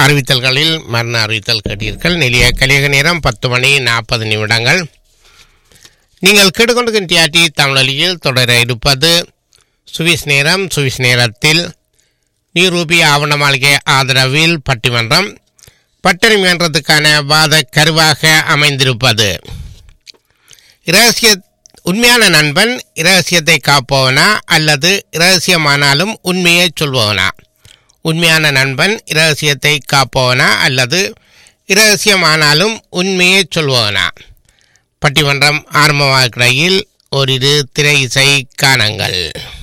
அறிவித்தல்களில் மரண அறிவித்தல் கேட்டீர்கள் நிலைய கலியக நேரம் பத்து மணி நாற்பது நிமிடங்கள் நீங்கள் கேட்டுக்கொண்டிருக்கின்ற டிஆர்டி தமிழொலியில் தொடர இருப்பது சுவிஸ் நேரம் சுவிஸ் நேரத்தில் நீரூபி ஆவண மாளிகை ஆதரவில் பட்டிமன்றம் பட்டிமன்றத்துக்கான வாத கருவாக அமைந்திருப்பது இரகசிய உண்மையான நண்பன் இரகசியத்தை காப்பவனா அல்லது இரகசியமானாலும் உண்மையை சொல்பவனா உண்மையான நண்பன் இரகசியத்தை காப்பவனா அல்லது இரகசியமானாலும் உண்மையை சொல்பவனா பட்டிமன்றம் ஆரம்பமாகிறையில் ஓரிரு திரை இசை காணங்கள்